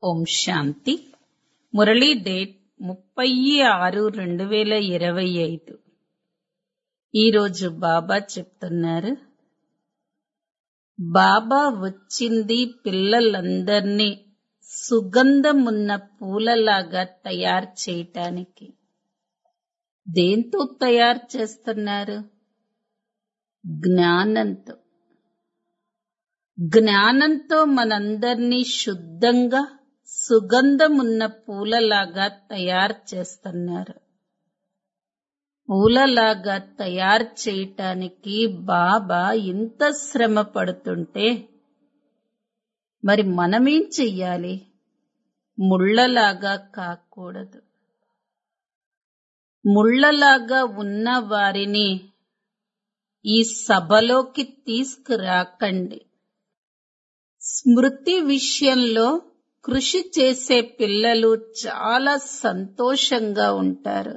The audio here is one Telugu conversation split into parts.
ఓం శాంతి మురళీ డేట్ ముప్పై ఆరు రెండు వేల ఇరవై ఐదు ఈరోజు బాబా చెప్తున్నారు బాబా వచ్చింది పిల్లలందర్నీ సుగంధమున్న పూలలాగా తయారు చేయటానికి దేంతో తయారు చేస్తున్నారు జ్ఞానంతో జ్ఞానంతో మనందర్నీ శుద్ధంగా సుగంధమున్న పూలలాగా తయారు చేస్తున్నారు పూలలాగా తయారు చేయటానికి బాబా ఇంత శ్రమ పడుతుంటే మరి మనమేం చెయ్యాలి ముళ్ళలాగా కాకూడదు ముళ్ళలాగా ఉన్న వారిని ఈ సభలోకి తీసుకురాకండి స్మృతి విషయంలో కృషి చేసే పిల్లలు చాలా సంతోషంగా ఉంటారు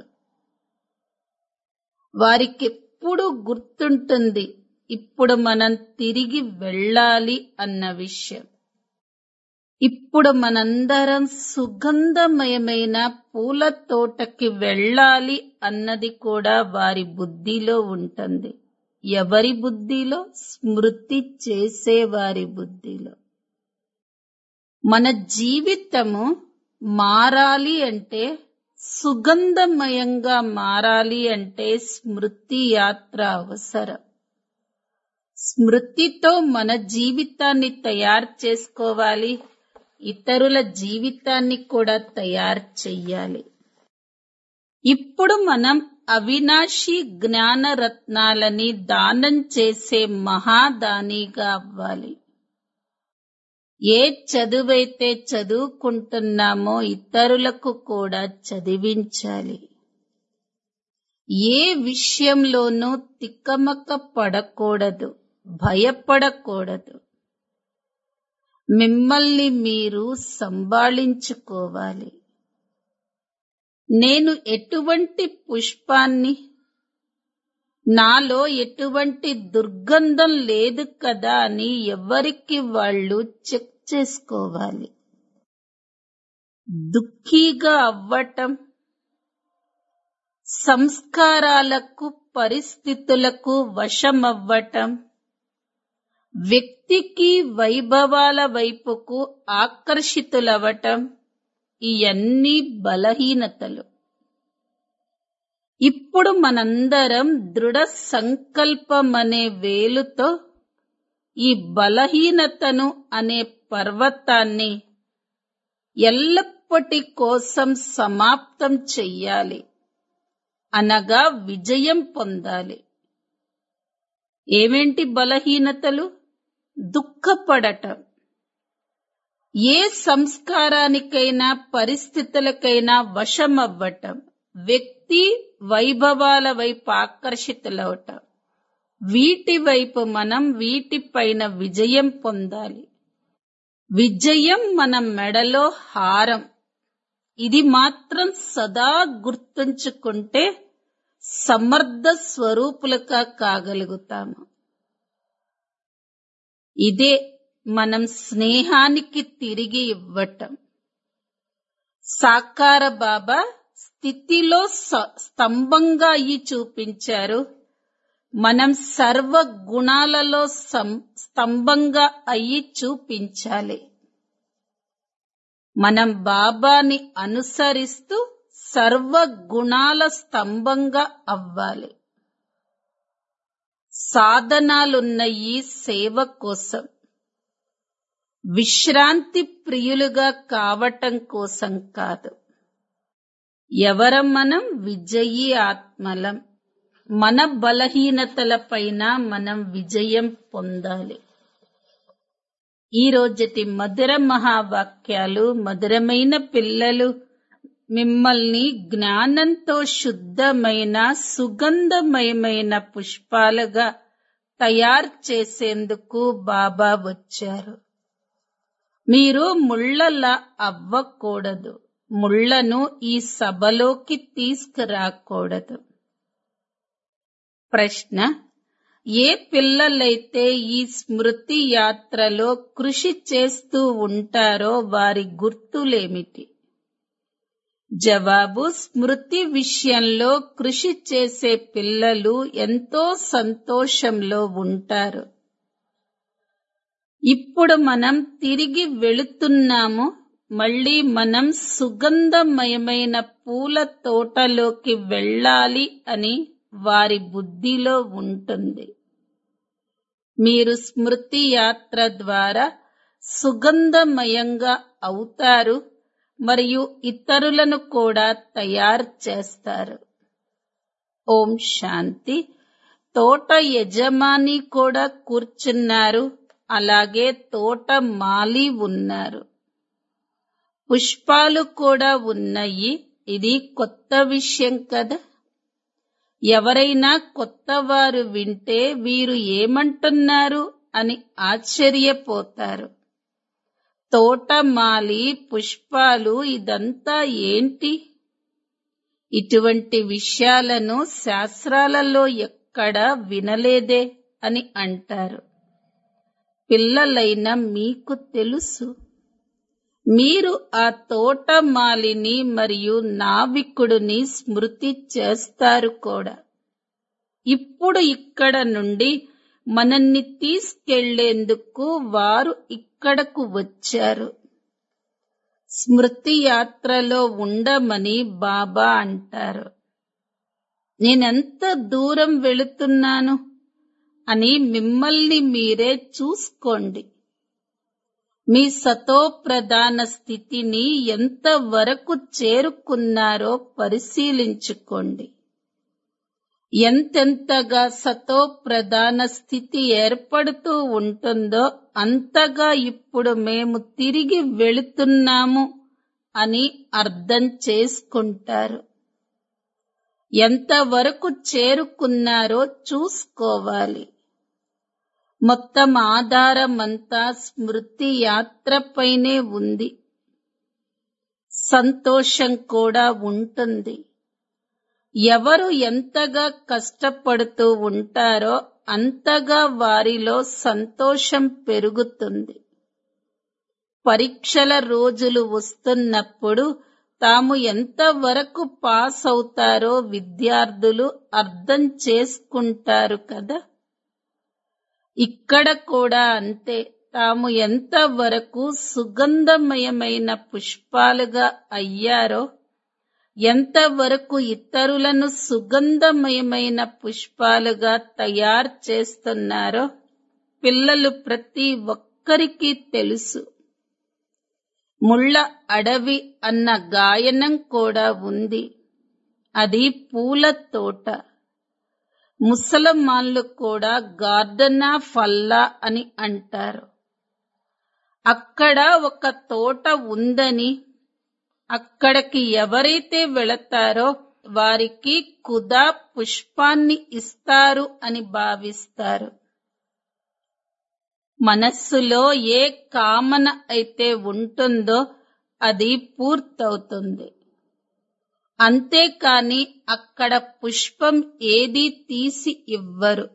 వారికెప్పుడు గుర్తుంటుంది ఇప్పుడు మనం తిరిగి వెళ్ళాలి అన్న విషయం ఇప్పుడు మనందరం సుగంధమయమైన పూల తోటకి వెళ్ళాలి అన్నది కూడా వారి బుద్ధిలో ఉంటుంది ఎవరి బుద్ధిలో స్మృతి చేసేవారి బుద్ధిలో మన జీవితము మారాలి అంటే సుగంధమయంగా మారాలి అంటే స్మృతి యాత్ర అవసరం స్మృతితో మన జీవితాన్ని తయారు చేసుకోవాలి ఇతరుల జీవితాన్ని కూడా తయారు చెయ్యాలి ఇప్పుడు మనం అవినాశి జ్ఞాన రత్నాలని దానం చేసే మహాదానిగా అవ్వాలి ఏ చదువైతే చదువుకుంటున్నామో ఇతరులకు కూడా చదివించాలి ఏ విషయంలోనూ తిక్కమక్క పడకూడదు భయపడకూడదు మిమ్మల్ని మీరు సంభాళించుకోవాలి నేను ఎటువంటి పుష్పాన్ని నాలో ఎటువంటి దుర్గంధం లేదు కదా అని ఎవరికి వాళ్ళు చెక్ చేసుకోవాలి దుఃఖీగా అవ్వటం సంస్కారాలకు పరిస్థితులకు వశమవ్వటం వ్యక్తికి వైభవాల వైపుకు ఆకర్షితులవటం ఇవన్నీ బలహీనతలు ఇప్పుడు మనందరం దృఢ సంకల్పం అనే వేలుతో ఈ బలహీనతను అనే పర్వతాన్ని ఎల్లప్పటి కోసం సమాప్తం చెయ్యాలి అనగా విజయం పొందాలి ఏమేంటి బలహీనతలు దుఃఖపడటం ఏ సంస్కారానికైనా పరిస్థితులకైనా వశమవ్వటం వ్యక్తి వైభవాల వైపు ఆకర్షితులవటం వీటి వైపు మనం వీటిపైన విజయం పొందాలి విజయం మన మెడలో హారం ఇది మాత్రం సదా గుర్తుంచుకుంటే సమర్థ స్వరూపులుగా కాగలుగుతాము ఇదే మనం స్నేహానికి తిరిగి ఇవ్వటం సాకార బాబా స్థితిలో స్తంభంగా అయ్యి చూపించారు మనం సర్వ గుణాలలో స్తంభంగా అయ్యి చూపించాలి మనం బాబాని అనుసరిస్తూ సర్వ గుణాల స్తంభంగా అవ్వాలి సాధనాలున్న ఈ సేవ కోసం విశ్రాంతి ప్రియులుగా కావటం కోసం కాదు ఎవరం మనం విజయీ ఆత్మలం మన బలహీనతలపైన మనం విజయం పొందాలి ఈ రోజటి మధుర మహావాక్యాలు మధురమైన పిల్లలు మిమ్మల్ని జ్ఞానంతో శుద్ధమైన సుగంధమయమైన పుష్పాలుగా తయారు చేసేందుకు బాబా వచ్చారు మీరు ముళ్ళలా అవ్వకూడదు ముళ్లను ఈ సభలోకి తీసుకురాకూడదు ప్రశ్న ఏ పిల్లలైతే ఈ స్మృతి యాత్రలో కృషి చేస్తూ ఉంటారో వారి గుర్తులేమిటి జవాబు స్మృతి విషయంలో కృషి చేసే పిల్లలు ఎంతో సంతోషంలో ఉంటారు ఇప్పుడు మనం తిరిగి వెళుతున్నాము మళ్ళీ మనం సుగంధమయమైన పూల తోటలోకి వెళ్ళాలి అని వారి బుద్ధిలో ఉంటుంది మీరు స్మృతి యాత్ర ద్వారా సుగంధమయంగా అవుతారు మరియు ఇతరులను కూడా తయారు చేస్తారు ఓం శాంతి తోట యజమాని కూడా కూర్చున్నారు అలాగే తోట మాలి ఉన్నారు పుష్పాలు కూడా ఉన్నాయి ఇది కొత్త విషయం కదా ఎవరైనా కొత్త వారు వింటే వీరు ఏమంటున్నారు అని ఆశ్చర్యపోతారు తోటమాలి పుష్పాలు ఇదంతా ఏంటి ఇటువంటి విషయాలను శాస్త్రాలలో ఎక్కడ వినలేదే అని అంటారు పిల్లలైన మీకు తెలుసు మీరు ఆ తోటమాలిని మరియు నావికుడిని స్మృతి చేస్తారు కూడా ఇప్పుడు ఇక్కడ నుండి మనల్ని తీసుకెళ్లేందుకు వారు ఇక్కడకు వచ్చారు స్మృతి యాత్రలో ఉండమని బాబా అంటారు నేనెంత దూరం వెళుతున్నాను అని మిమ్మల్ని మీరే చూసుకోండి మీ సతో ప్రధాన స్థితిని ఎంత వరకు చేరుకున్నారో పరిశీలించుకోండి ఎంతెంతగా సతో ప్రధాన స్థితి ఏర్పడుతూ ఉంటుందో అంతగా ఇప్పుడు మేము తిరిగి వెళుతున్నాము అని అర్థం చేసుకుంటారు ఎంతవరకు చేరుకున్నారో చూసుకోవాలి మొత్తం ఆధారమంతా స్మృతి యాత్రపైనే ఉంది సంతోషం కూడా ఉంటుంది ఎవరు ఎంతగా కష్టపడుతూ ఉంటారో అంతగా వారిలో సంతోషం పెరుగుతుంది పరీక్షల రోజులు వస్తున్నప్పుడు తాము ఎంతవరకు పాస్ అవుతారో విద్యార్థులు అర్థం చేసుకుంటారు కదా ఇక్కడ కూడా అంతే తాము ఎంతవరకు సుగంధమయమైన పుష్పాలుగా అయ్యారో ఎంతవరకు ఇతరులను సుగంధమయమైన పుష్పాలుగా తయారు చేస్తున్నారో పిల్లలు ప్రతి ఒక్కరికి తెలుసు ముళ్ళ అడవి అన్న గాయనం కూడా ఉంది అది పూల తోట ముసలమాన్లు కూడా గార్డెనా ఫల్లా అని అంటారు అక్కడ ఒక తోట ఉందని అక్కడికి ఎవరైతే వెళతారో వారికి కుదా పుష్పాన్ని ఇస్తారు అని భావిస్తారు మనస్సులో ఏ కామన అయితే ఉంటుందో అది పూర్తవుతుంది అంతేకాని అక్కడ పుష్పం ఏది తీసి ఇవ్వరు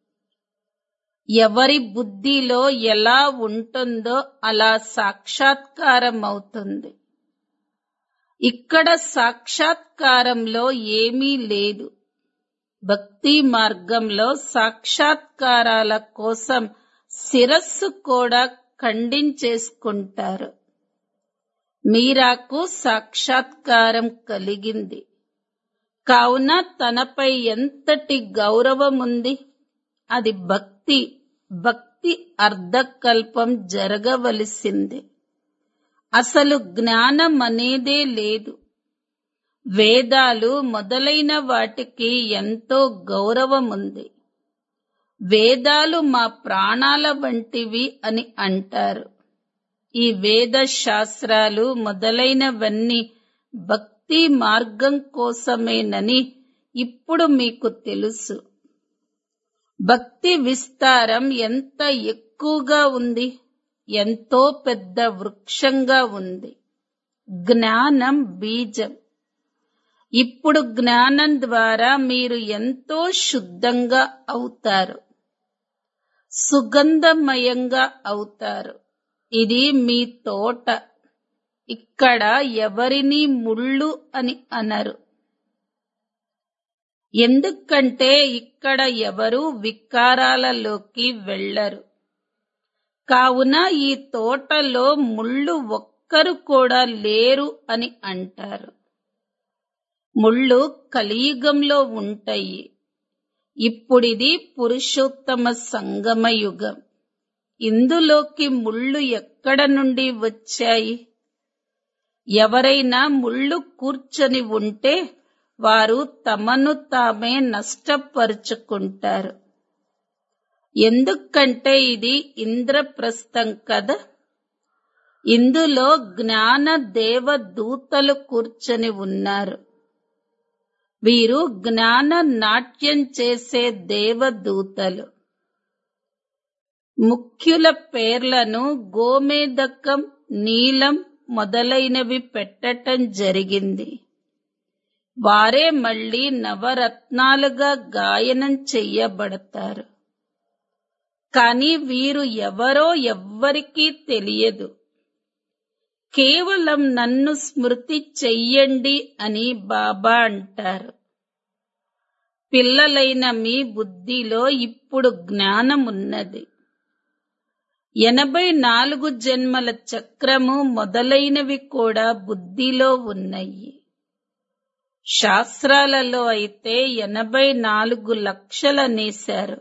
ఎవరి బుద్ధిలో ఎలా ఉంటుందో అలా సాక్షాత్కారం అవుతుంది ఇక్కడ సాక్షాత్కారంలో ఏమీ లేదు భక్తి మార్గంలో సాక్షాత్కారాల కోసం శిరస్సు కూడా ఖండించేసుకుంటారు మీరాకు సాక్షాత్కారం కలిగింది కావున తనపై ఎంతటి గౌరవం ఉంది అది భక్తి భక్తి అర్ధకల్పం జరగవలసిందే అసలు జ్ఞానం అనేదే లేదు వేదాలు మొదలైన వాటికి ఎంతో గౌరవం ఉంది వేదాలు మా ప్రాణాల వంటివి అని అంటారు ఈ వేద శాస్త్రాలు మొదలైనవన్నీ భక్తి మార్గం కోసమేనని ఇప్పుడు మీకు తెలుసు భక్తి విస్తారం ఎంత ఎక్కువగా ఉంది ఎంతో పెద్ద వృక్షంగా ఉంది జ్ఞానం బీజం ఇప్పుడు జ్ఞానం ద్వారా మీరు ఎంతో శుద్ధంగా అవుతారు సుగంధమయంగా అవుతారు ఇది మీ తోట ఇక్కడ ఎవరిని ముళ్ళు అని అనరు ఎందుకంటే ఇక్కడ ఎవరు వికారాలలోకి వెళ్ళరు కావున ఈ తోటలో ముళ్ళు ఒక్కరు కూడా లేరు అని అంటారు ముళ్ళు కలియుగంలో ఉంటాయి ఇప్పుడిది పురుషోత్తమ సంగమ యుగం ఇందులోకి ముళ్ళు ఎక్కడ నుండి వచ్చాయి ఎవరైనా ముళ్ళు కూర్చొని ఉంటే వారు తమను తామే నష్టపరుచుకుంటారు ఎందుకంటే ఇది ఇంద్రప్రస్థం కదా ఇందులో జ్ఞాన దేవదూతలు కూర్చొని ఉన్నారు వీరు జ్ఞాన నాట్యం చేసే దేవదూతలు ముఖ్యుల పేర్లను గోమేదకం నీలం మొదలైనవి పెట్టటం జరిగింది వారే మళ్ళీ నవరత్నాలుగా గాయనం చెయ్యబడతారు కాని వీరు ఎవరో ఎవ్వరికీ తెలియదు కేవలం నన్ను స్మృతి చెయ్యండి అని బాబా అంటారు పిల్లలైన మీ బుద్ధిలో ఇప్పుడు జ్ఞానమున్నది ఎనభై నాలుగు జన్మల చక్రము మొదలైనవి కూడా బుద్ధిలో ఉన్నాయి శాస్త్రాలలో అయితే ఎనభై నాలుగు లక్షలనేశారు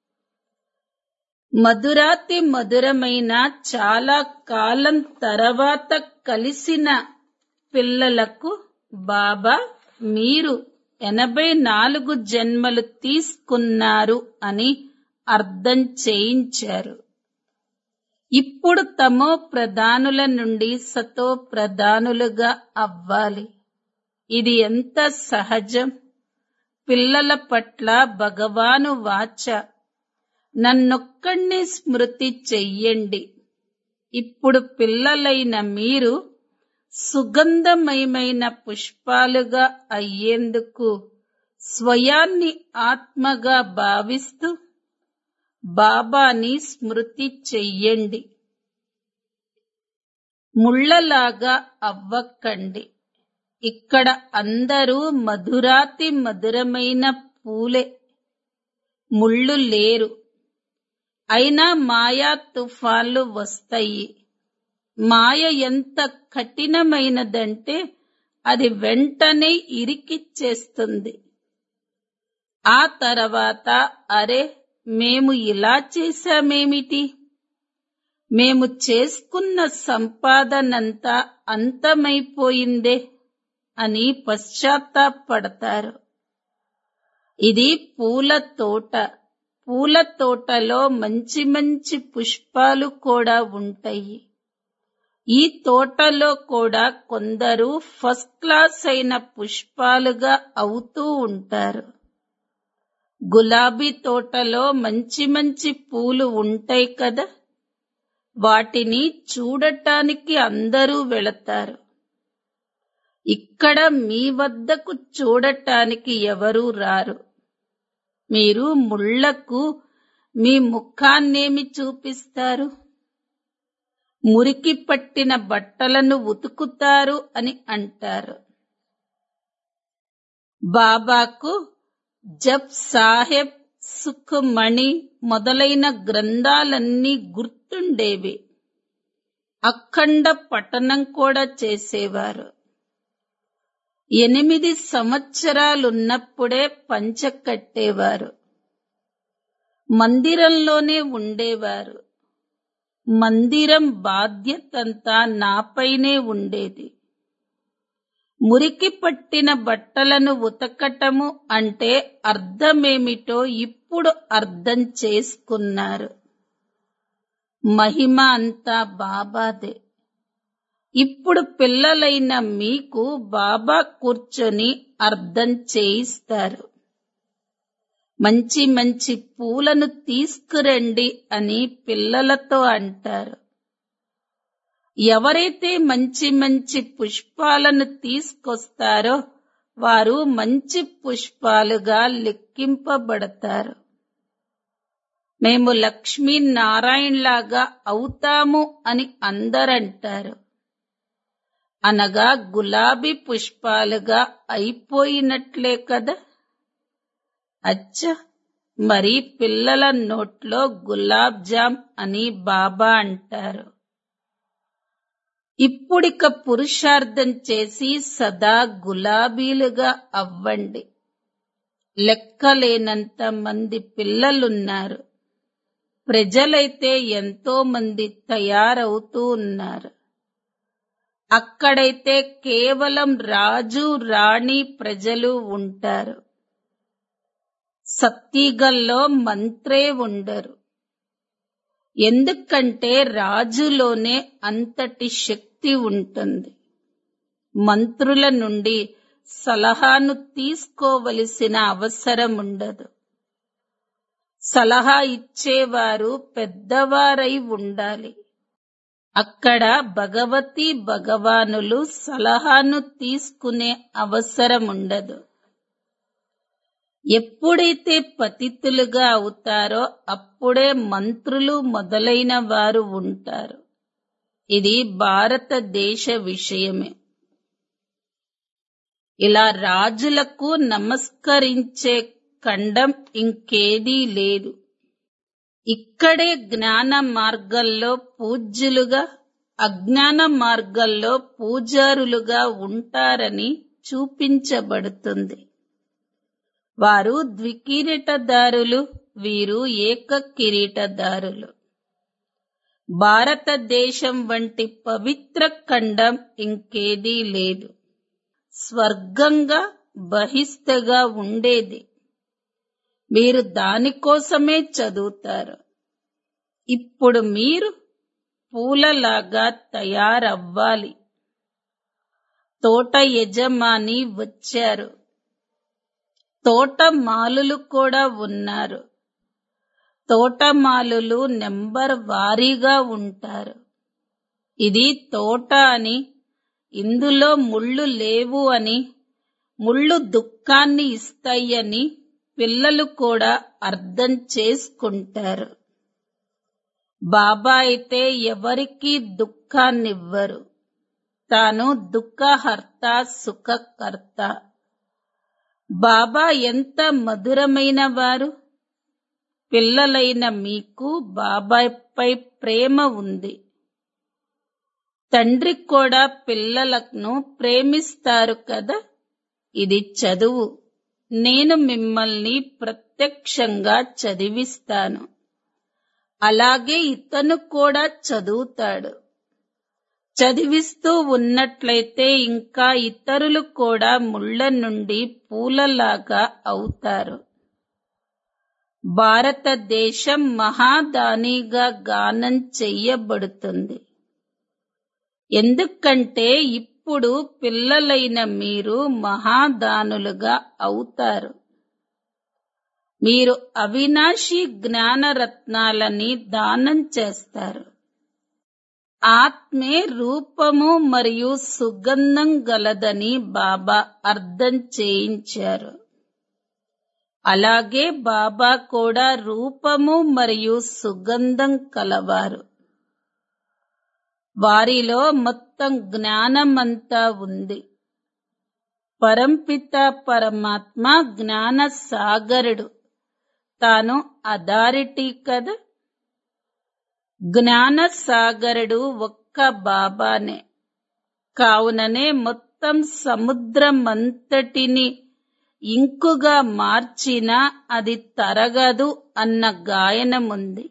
మధురాతి మధురమైన చాలా కాలం తర్వాత కలిసిన పిల్లలకు బాబా మీరు ఎనభై నాలుగు జన్మలు తీసుకున్నారు అని అర్థం చేయించారు ఇప్పుడు తమో ప్రధానుల నుండి సతో ప్రధానులుగా అవ్వాలి ఇది ఎంత సహజం పిల్లల పట్ల భగవాను వాచ నన్నొక్కడిని స్మృతి చెయ్యండి ఇప్పుడు పిల్లలైన మీరు సుగంధమయమైన పుష్పాలుగా అయ్యేందుకు స్వయాన్ని ఆత్మగా భావిస్తూ బాబాని స్మృతి చెయ్యండి ముళ్ళలాగా అవ్వకండి ఇక్కడ అందరూ మధురాతి మధురమైన పూలే ముళ్ళు లేరు అయినా మాయా తుఫాన్లు వస్తాయి మాయ ఎంత కఠినమైనదంటే అది వెంటనే ఇరికిచ్చేస్తుంది ఆ తర్వాత అరే మేము ఇలా చేశామేమిటి మేము చేసుకున్న సంపాదనంతా అంతమైపోయిందే అని పశ్చాత్తాపడతారు ఇది పూల తోట పూల తోటలో మంచి మంచి పుష్పాలు కూడా ఉంటాయి ఈ తోటలో కూడా కొందరు ఫస్ట్ క్లాస్ అయిన పుష్పాలుగా అవుతూ ఉంటారు గులాబీ తోటలో మంచి మంచి పూలు ఉంటాయి కదా వాటిని చూడటానికి అందరూ వెళతారు ఇక్కడ మీ వద్దకు చూడటానికి ఎవరూ రారు మీరు ముళ్లకు మీ ముఖాన్నేమి చూపిస్తారు మురికి పట్టిన బట్టలను ఉతుకుతారు అని అంటారు బాబాకు జబ్ సాహెబ్ సుఖమణి మొదలైన గ్రంథాలన్నీ గుర్తుండేవి అఖండ పఠనం కూడా చేసేవారు ఎనిమిది సంవత్సరాలున్నప్పుడే పంచ కట్టేవారు మందిరంలోనే ఉండేవారు మందిరం బాధ్యతంతా నాపైనే ఉండేది మురికి పట్టిన బట్టలను ఉతకటము అంటే అర్థమేమిటో ఇప్పుడు అర్థం చేసుకున్నారు మహిమ అంతా బాబాదే ఇప్పుడు పిల్లలైన మీకు బాబా కూర్చొని అర్థం చేయిస్తారు మంచి మంచి పూలను తీసుకురండి అని పిల్లలతో అంటారు ఎవరైతే మంచి మంచి పుష్పాలను తీసుకొస్తారో వారు మంచి పుష్పాలుగా లెక్కింపబడతారు మేము లక్ష్మీనారాయణలాగా అవుతాము అని అందరంటారు అనగా గులాబీ పుష్పాలుగా అయిపోయినట్లే కదా అచ్చ మరి పిల్లల నోట్లో గులాబ్ జామ్ అని బాబా అంటారు ఇప్పుడిక పురుషార్థం చేసి సదా గులాబీలుగా అవ్వండి లెక్కలేనంత మంది పిల్లలున్నారు ప్రజలైతే ఎంతో మంది తయారవుతూ ఉన్నారు అక్కడైతే కేవలం రాజు రాణి ప్రజలు ఉంటారు సత్తిగల్లో మంత్రే ఉండరు ఎందుకంటే రాజులోనే అంతటి శక్తి ఉంటుంది మంత్రుల నుండి సలహాను తీసుకోవలసిన అవసరం ఉండదు సలహా ఇచ్చేవారు పెద్దవారై ఉండాలి అక్కడ భగవతి భగవానులు సలహాను తీసుకునే అవసరం ఉండదు ఎప్పుడైతే పతితులుగా అవుతారో అప్పుడే మంత్రులు మొదలైన వారు ఉంటారు ఇది భారతదేశ విషయమే ఇలా రాజులకు నమస్కరించే ఖండం ఇంకేదీ లేదు ఇక్కడే జ్ఞాన మార్గంలో పూజ్యులుగా అజ్ఞాన మార్గంలో పూజారులుగా ఉంటారని చూపించబడుతుంది వారు ద్వికిరీటదారులు వీరు ఏక కిరీటదారులు భారతదేశం వంటి పవిత్ర ఖండం ఇంకేదీ లేదు స్వర్గంగా బహిస్తగా ఉండేది మీరు దానికోసమే చదువుతారు ఇప్పుడు మీరు పూలలాగా తయారవ్వాలి తోట యజమాని వచ్చారు తోటమాలులు కూడా ఉన్నారు తోటమాలులు నెంబర్ వారీగా ఉంటారు ఇది తోట అని ఇందులో ముళ్ళు లేవు అని ముళ్ళు దుఃఖాన్ని ఇస్తాయని పిల్లలు కూడా అర్థం చేసుకుంటారు బాబా అయితే ఎవరికీ దుఃఖాన్నివ్వరు తాను దుఃఖహర్త సుఖకర్త బాబా ఎంత మధురమైన వారు పిల్లలైన మీకు బాబాపై ప్రేమ ఉంది తండ్రి కూడా పిల్లలను ప్రేమిస్తారు కదా ఇది చదువు నేను మిమ్మల్ని ప్రత్యక్షంగా చదివిస్తాను అలాగే ఇతను కూడా చదువుతాడు చదివిస్తూ ఉన్నట్లయితే ఇంకా ఇతరులు కూడా ముళ్ళ నుండి పూలలాగా అవుతారు భారతదేశం మహాదానిగా గానం చెయ్యబడుతుంది ఎందుకంటే ఇప్పుడు పిల్లలైన మీరు మహాదానులుగా అవుతారు మీరు అవినాశి జ్ఞానరత్నాలని దానం చేస్తారు ఆత్మే రూపము మరియు సుగంధం గలదని బాబా అర్థం చేయించారు అలాగే బాబా కూడా రూపము మరియు సుగంధం కలవారు వారిలో మొత్తం జ్ఞానమంతా ఉంది పరంపిత పరమాత్మ జ్ఞాన సాగరుడు తాను అథారిటీ కదా జ్ఞాన సాగరుడు ఒక్క బాబానే కావుననే మొత్తం సముద్రమంతటిని ఇంకుగా మార్చినా అది తరగదు అన్న గాయనముంది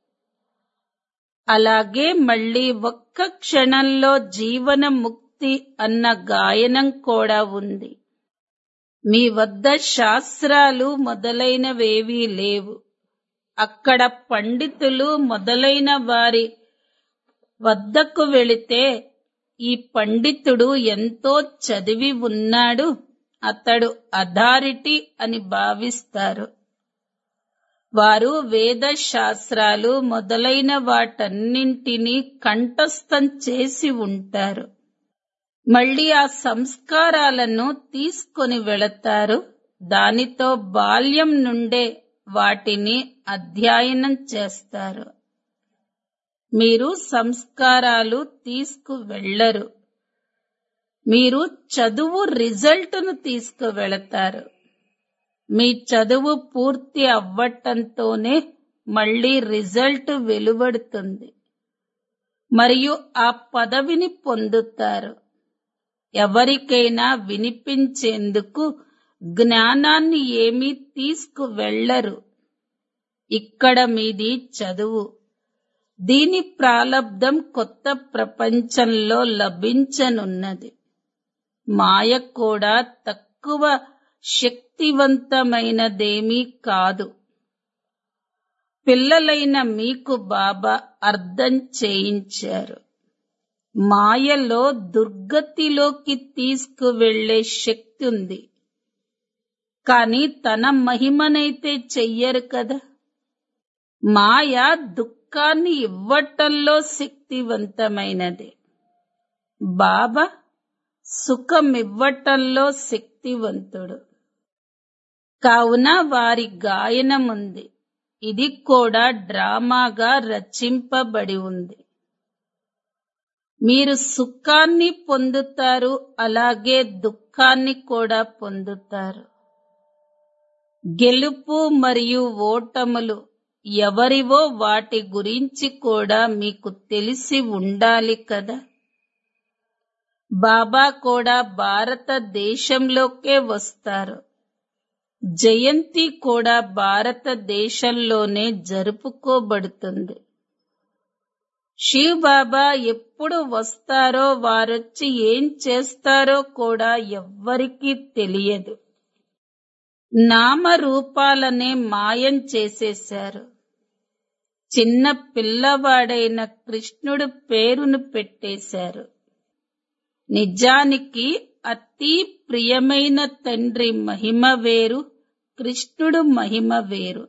అలాగే మళ్ళీ ఒక్క క్షణంలో జీవన ముక్తి అన్న గాయనం కూడా ఉంది మీ వద్ద శాస్త్రాలు మొదలైనవేవీ లేవు అక్కడ పండితులు మొదలైన వారి వద్దకు వెళితే ఈ పండితుడు ఎంతో చదివి ఉన్నాడు అతడు అథారిటీ అని భావిస్తారు వారు వేద శాస్త్రాలు మొదలైన వాటన్నింటినీ కంఠస్థం చేసి ఉంటారు మళ్ళీ ఆ సంస్కారాలను తీసుకొని వెళతారు దానితో బాల్యం నుండే వాటిని అధ్యయనం చేస్తారు మీరు సంస్కారాలు తీసుకువెళ్లరు మీరు చదువు రిజల్ట్ను తీసుకువెళతారు మీ చదువు పూర్తి అవ్వటంతోనే మళ్ళీ రిజల్ట్ వెలువడుతుంది మరియు ఆ పదవిని పొందుతారు ఎవరికైనా వినిపించేందుకు జ్ఞానాన్ని ఏమీ తీసుకువెళ్లరు ఇక్కడ మీది చదువు దీని ప్రాలబ్ధం కొత్త ప్రపంచంలో లభించనున్నది మాయ కూడా తక్కువ శక్తివంతమైనదేమీ కాదు పిల్లలైన మీకు బాబా అర్థం చేయించారు మాయలో దుర్గతిలోకి తీసుకువెళ్లే శక్తి ఉంది కానీ తన మహిమనైతే చెయ్యరు కదా మాయ దుఃఖాన్ని ఇవ్వటంలో శక్తివంతమైనది బాబా సుఖం ఇవ్వటంలో శక్తివంతుడు కావున వారి గాయనముంది ఇది కూడా డ్రామాగా రచింపబడి ఉంది మీరు సుఖాన్ని పొందుతారు అలాగే దుఃఖాన్ని కూడా పొందుతారు గెలుపు మరియు ఓటములు ఎవరివో వాటి గురించి కూడా మీకు తెలిసి ఉండాలి కదా బాబా కూడా భారతదేశంలోకే వస్తారు జయంతి కూడా భారతదేశంలోనే జరుపుకోబడుతుంది శివ్ బాబా ఎప్పుడు వస్తారో వారొచ్చి ఏం చేస్తారో కూడా ఎవ్వరికీ తెలియదు నామరూపాలనే మాయం చేసేశారు చిన్న పిల్లవాడైన కృష్ణుడు పేరును పెట్టేశారు నిజానికి అతి ప్రియమైన తండ్రి మహిమ వేరు కృష్ణుడు మహిమ వేరు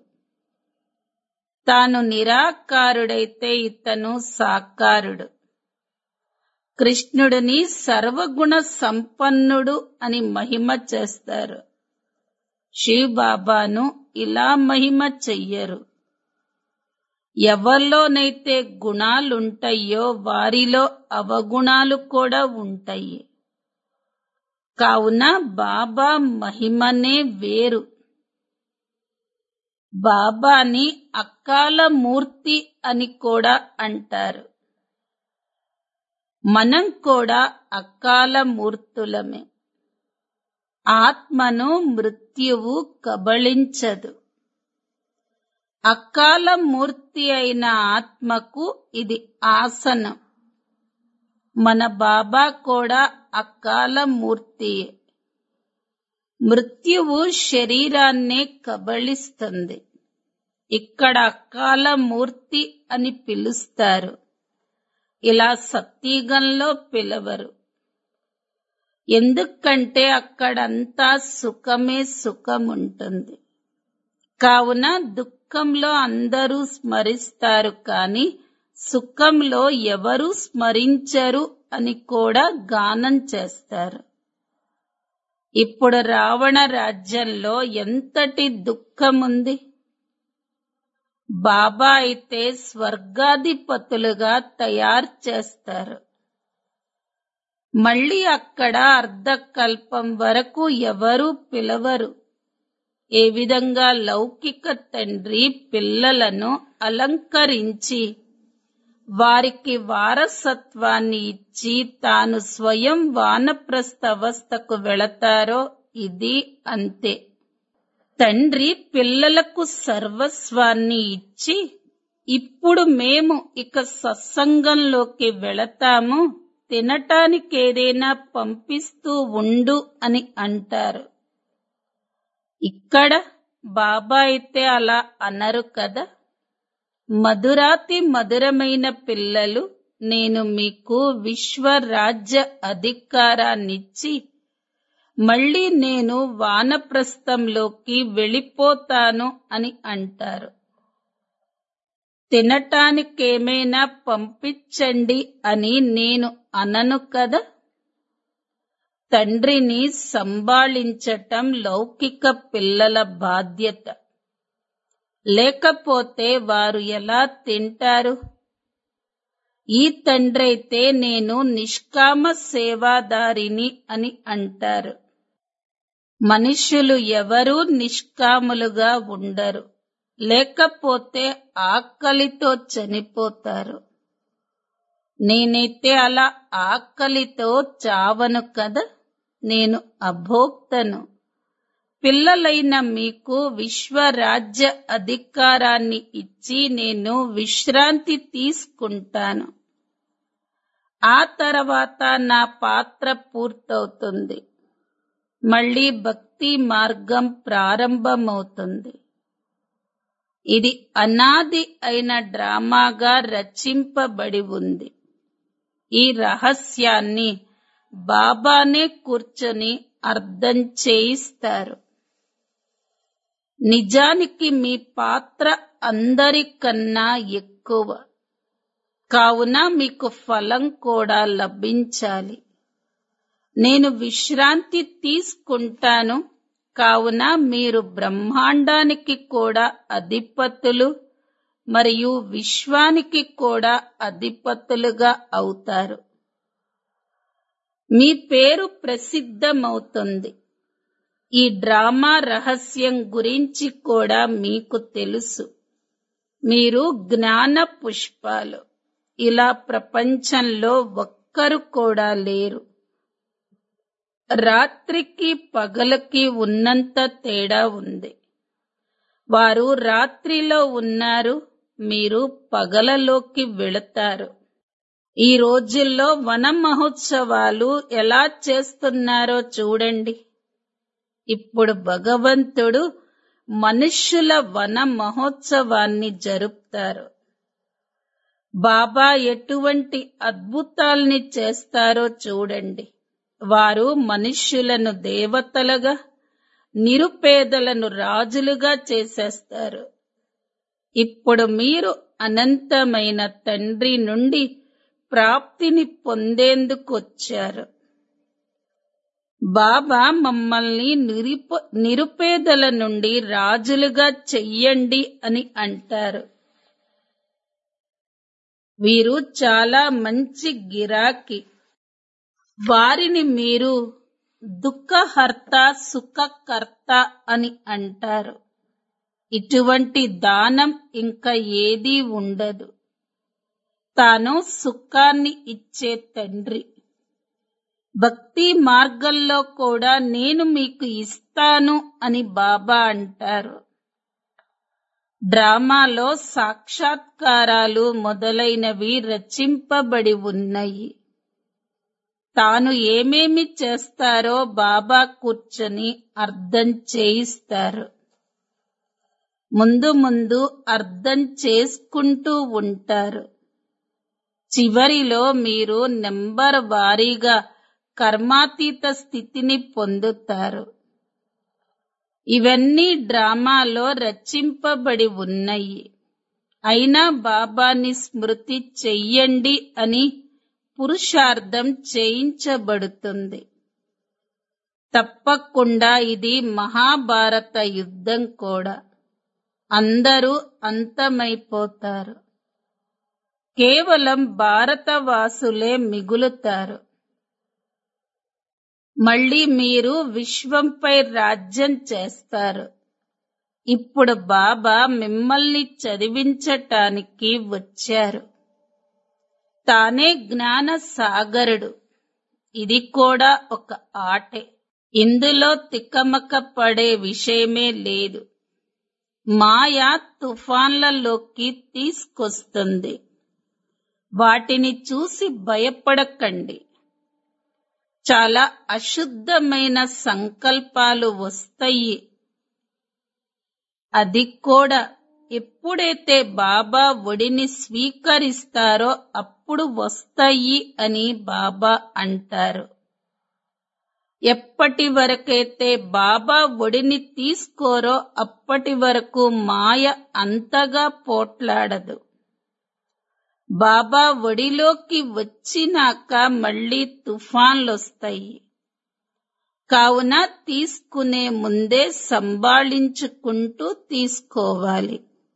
తాను నిరాకారుడైతే ఇతను సాకారుడు కృష్ణుడిని సర్వగుణ సంపన్నుడు అని మహిమ చేస్తారు శివ్ బాబాను ఇలా మహిమ చెయ్యరు ఎవరిలోనైతే గుణాలుంటాయో వారిలో అవగుణాలు కూడా ఉంటాయి కావున బాబా మహిమనే వేరు బాబాని అకాల మూర్తి అని కూడా అంటారు మనం కూడా అకాల మూర్తులమే ఆత్మను మృత్యువు కబళించదు అకాల మూర్తి అయిన ఆత్మకు ఇది ఆసనం మన బాబా కూడా అకాల మూర్తియే మృత్యువు శరీరాన్నే కబళిస్తుంది ఇక్కడ అకాల మూర్తి అని పిలుస్తారు ఇలా సత్యగంలో పిలవరు ఎందుకంటే అక్కడంతా సుఖమే సుఖం ఉంటుంది కావున దుఃఖంలో అందరూ స్మరిస్తారు కానీ సుఖంలో ఎవరు స్మరించరు అని కూడా గానం చేస్తారు ఇప్పుడు రావణ రాజ్యంలో ఎంతటి దుఃఖముంది బాబా అయితే స్వర్గాధిపతులుగా తయారు చేస్తారు మళ్ళీ అక్కడ అర్ధకల్పం వరకు ఎవరూ పిలవరు ఏ విధంగా లౌకిక తండ్రి పిల్లలను అలంకరించి వారికి వారసత్వాన్ని ఇచ్చి తాను స్వయం వానప్రస్థ అవస్థకు వెళతారో ఇది అంతే తండ్రి పిల్లలకు సర్వస్వాన్ని ఇచ్చి ఇప్పుడు మేము ఇక సత్సంగంలోకి వెళతాము తినటానికి ఏదైనా పంపిస్తూ ఉండు అని అంటారు ఇక్కడ బాబా అయితే అలా అనరు కదా మధురాతి మధురమైన పిల్లలు నేను మీకు విశ్వరాజ్య అధికారాన్నిచ్చి మళ్ళీ నేను వానప్రస్థంలోకి వెళ్ళిపోతాను అని అంటారు తినటానికేమైనా పంపించండి అని నేను అనను కదా తండ్రిని సంభాళించటం లౌకిక పిల్లల బాధ్యత లేకపోతే వారు ఎలా తింటారు ఈ తండ్రైతే నేను నిష్కామ సేవాదారిని అని అంటారు మనుష్యులు ఎవరూ నిష్కాములుగా ఉండరు లేకపోతే ఆకలితో చనిపోతారు నేనైతే అలా ఆకలితో చావను కదా నేను అభోక్తను పిల్లలైన మీకు విశ్వరాజ్య అధికారాన్ని ఇచ్చి నేను విశ్రాంతి తీసుకుంటాను ఆ తర్వాత నా పాత్ర పూర్తవుతుంది మళ్ళీ భక్తి మార్గం ప్రారంభమవుతుంది ఇది అనాది అయిన డ్రామాగా రచింపబడి ఉంది ఈ రహస్యాన్ని బాబానే కూర్చొని అర్థం చేయిస్తారు నిజానికి మీ పాత్ర అందరికన్నా ఎక్కువ కావున మీకు ఫలం కూడా లభించాలి నేను విశ్రాంతి తీసుకుంటాను కావున మీరు బ్రహ్మాండానికి కూడా అధిపతులు మరియు విశ్వానికి కూడా అధిపతులుగా అవుతారు మీ పేరు ప్రసిద్ధమవుతుంది ఈ డ్రామా రహస్యం గురించి కూడా మీకు తెలుసు మీరు జ్ఞాన పుష్పాలు ఇలా ప్రపంచంలో ఒక్కరు కూడా లేరు రాత్రికి పగలకి ఉన్నంత తేడా ఉంది వారు రాత్రిలో ఉన్నారు మీరు పగలలోకి వెళతారు ఈ రోజుల్లో వన మహోత్సవాలు ఎలా చేస్తున్నారో చూడండి ఇప్పుడు భగవంతుడు మనుష్యుల వన మహోత్సవాన్ని జరుపుతారు బాబా ఎటువంటి అద్భుతాల్ని చేస్తారో చూడండి వారు మనుష్యులను దేవతలుగా నిరుపేదలను రాజులుగా చేసేస్తారు ఇప్పుడు మీరు అనంతమైన తండ్రి నుండి ప్రాప్తిని పొందేందుకు వచ్చారు బాబా మమ్మల్ని నిరుప నిరుపేదల నుండి రాజులుగా చెయ్యండి అని అంటారు వీరు చాలా మంచి గిరాకీ వారిని మీరు దుఃఖహర్త సుఖకర్త అని అంటారు ఇటువంటి దానం ఇంకా ఏదీ ఉండదు తాను సుఖాన్ని ఇచ్చే తండ్రి భక్తి మార్గంలో కూడా నేను మీకు ఇస్తాను అని బాబా అంటారు డ్రామాలో సాక్షాత్కారాలు మొదలైనవి రచింపబడి ఉన్నాయి తాను ఏమేమి చేస్తారో బాబా కూర్చొని అర్థం చేయిస్తారు ముందు ముందు అర్థం చేసుకుంటూ ఉంటారు చివరిలో మీరు నెంబర్ వారీగా కర్మాతీత స్థితిని పొందుతారు ఇవన్నీ డ్రామాలో రచింపబడి ఉన్నాయి అయినా బాబాని స్మృతి చెయ్యండి అని పురుషార్థం చేయించబడుతుంది తప్పకుండా ఇది మహాభారత యుద్ధం కూడా అందరూ అంతమైపోతారు కేవలం భారతవాసులే మిగులుతారు మళ్ళీ మీరు విశ్వంపై రాజ్యం చేస్తారు ఇప్పుడు బాబా మిమ్మల్ని చదివించటానికి వచ్చారు తానే జ్ఞాన సాగరుడు ఇది కూడా ఒక ఆటే ఇందులో తికమక పడే విషయమే లేదు మాయ తుఫాన్లలోకి తీసుకొస్తుంది వాటిని చూసి భయపడకండి చాలా అశుద్ధమైన సంకల్పాలు వస్తాయి అది కూడా ఎప్పుడైతే బాబా ఒడిని స్వీకరిస్తారో అప్పుడు వస్తాయి అని బాబా అంటారు ఎప్పటి వరకైతే బాబా ఒడిని తీసుకోరో అప్పటి వరకు మాయ అంతగా పోట్లాడదు బాబా ఒడిలోకి వచ్చినాక మళ్ళీ తుఫాన్లొస్తాయి కావున తీసుకునే ముందే సంభాళించుకుంటూ తీసుకోవాలి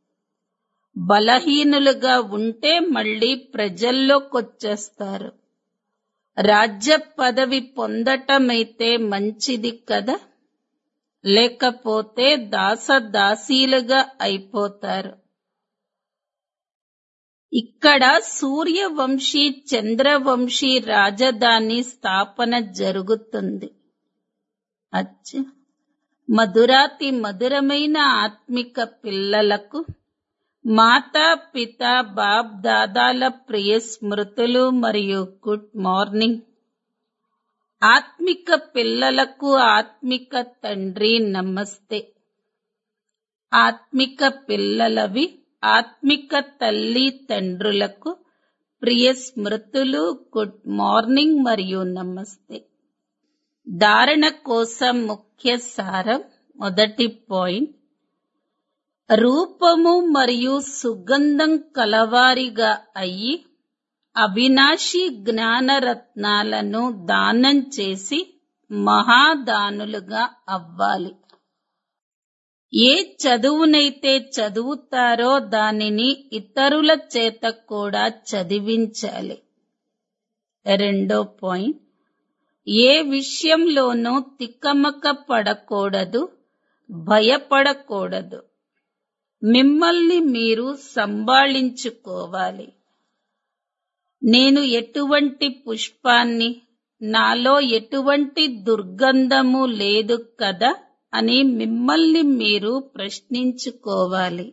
బలహీనులుగా ఉంటే మళ్ళీ ప్రజల్లోకొచ్చేస్తారు రాజ్య పదవి పొందటమైతే మంచిది కదా లేకపోతే దాసదాసీలుగా అయిపోతారు ఇక్కడ సూర్యవంశీ చంద్రవంశీ రాజధాని స్థాపన జరుగుతుంది అచ్చ మధురాతి మధురమైన ఆత్మిక పిల్లలకు మాతా పిత బాప్ దాదాల ప్రియ స్మృతులు మరియు గుడ్ మార్నింగ్ ఆత్మిక పిల్లలకు ఆత్మిక తండ్రి నమస్తే ఆత్మిక పిల్లలవి ఆత్మిక తల్లి తండ్రులకు ప్రియ స్మృతులు గుడ్ మార్నింగ్ మరియు నమస్తే ధారణ కోసం ముఖ్య సారం మొదటి పాయింట్ రూపము మరియు సుగంధం కలవారిగా అయి అవినాశి జ్ఞానరత్నాలను దానం చేసి మహాదానులుగా అవ్వాలి ఏ చదువునైతే చదువుతారో దానిని ఇతరుల చేత కూడా చదివించాలి రెండో పాయింట్ ఏ విషయంలోనూ తిక్కమక్క పడకూడదు భయపడకూడదు మిమ్మల్ని మీరు సంభాళించుకోవాలి నేను ఎటువంటి పుష్పాన్ని నాలో ఎటువంటి దుర్గంధము లేదు కదా అని మిమ్మల్ని మీరు ప్రశ్నించుకోవాలి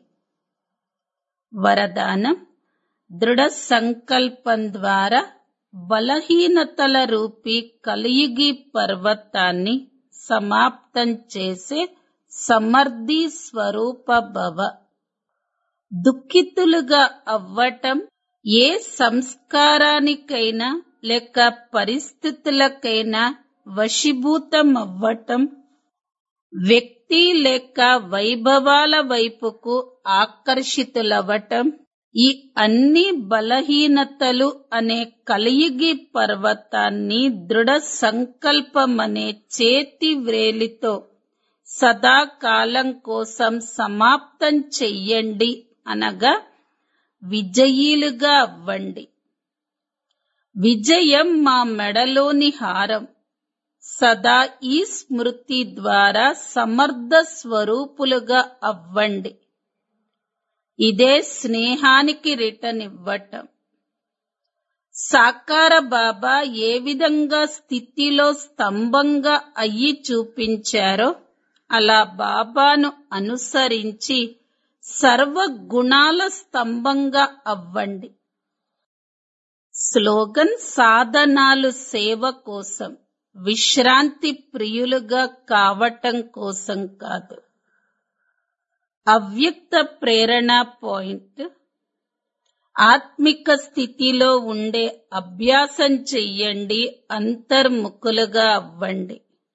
వరదానం దృఢ సంకల్పం ద్వారా బలహీనతల రూపీ కలియుగి పర్వతాన్ని సమాప్తం చేసే సమర్థి స్వరూప భవ దుఃఖితులుగా అవ్వటం ఏ సంస్కారానికైనా లేక పరిస్థితులకైనా వశీభూతం అవ్వటం వ్యక్తి లేక వైభవాల వైపుకు ఆకర్షితులవ్వటం ఈ అన్ని బలహీనతలు అనే కలియుగి పర్వతాన్ని దృఢ సంకల్పమనే చేతి వ్రేలితో సదాకాలం కోసం సమాప్తం చెయ్యండి అనగా విజయీలుగా అవ్వండి విజయం మా మెడలోని హారం సదా ఈ స్మృతి ద్వారా సమర్థ స్వరూపులుగా అవ్వండి ఇదే స్నేహానికి రిటర్న్ ఇవ్వటం సాకార బాబా ఏ విధంగా స్థితిలో స్తంభంగా అయ్యి చూపించారో అలా బాబాను అనుసరించి సర్వ గుణాల స్తంభంగా అవ్వండి స్లోగన్ సాధనాలు సేవ కోసం విశ్రాంతి ప్రియులుగా కావటం కోసం కాదు అవ్యక్త ప్రేరణ పాయింట్ ఆత్మిక స్థితిలో ఉండే అభ్యాసం చెయ్యండి అంతర్ముఖులుగా అవ్వండి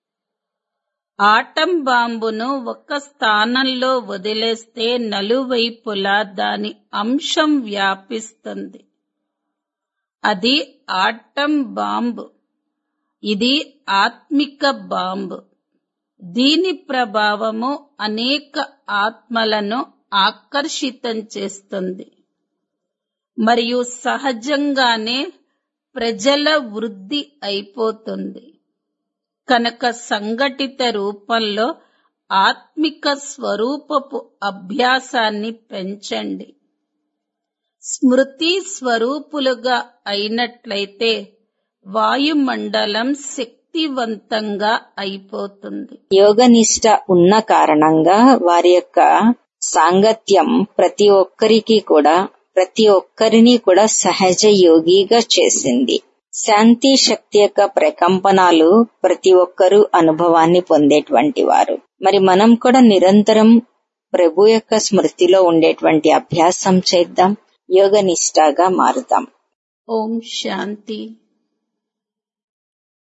ఆటం బాంబును ఒక స్థానంలో వదిలేస్తే నలువైపులా దాని అంశం వ్యాపిస్తుంది అది ఆటం బాంబు ఇది ఆత్మిక బాంబు దీని ప్రభావము అనేక ఆత్మలను ఆకర్షితం చేస్తుంది మరియు సహజంగానే ప్రజల వృద్ధి అయిపోతుంది కనుక సంఘటిత రూపంలో ఆత్మిక స్వరూపపు అభ్యాసాన్ని పెంచండి స్మృతి స్వరూపులుగా అయినట్లయితే వాయుమండలం శక్తివంతంగా అయిపోతుంది యోగనిష్ట ఉన్న కారణంగా వారి యొక్క సాంగత్యం ప్రతి ఒక్కరికి కూడా ప్రతి ఒక్కరిని కూడా సహజ యోగిగా చేసింది శాంతి శక్తి యొక్క ప్రకంపనాలు ప్రతి ఒక్కరూ అనుభవాన్ని పొందేటువంటి వారు మరి మనం కూడా నిరంతరం ప్రభు యొక్క స్మృతిలో ఉండేటువంటి అభ్యాసం చేద్దాం యోగనిష్టగా మారుతాం ఓం శాంతి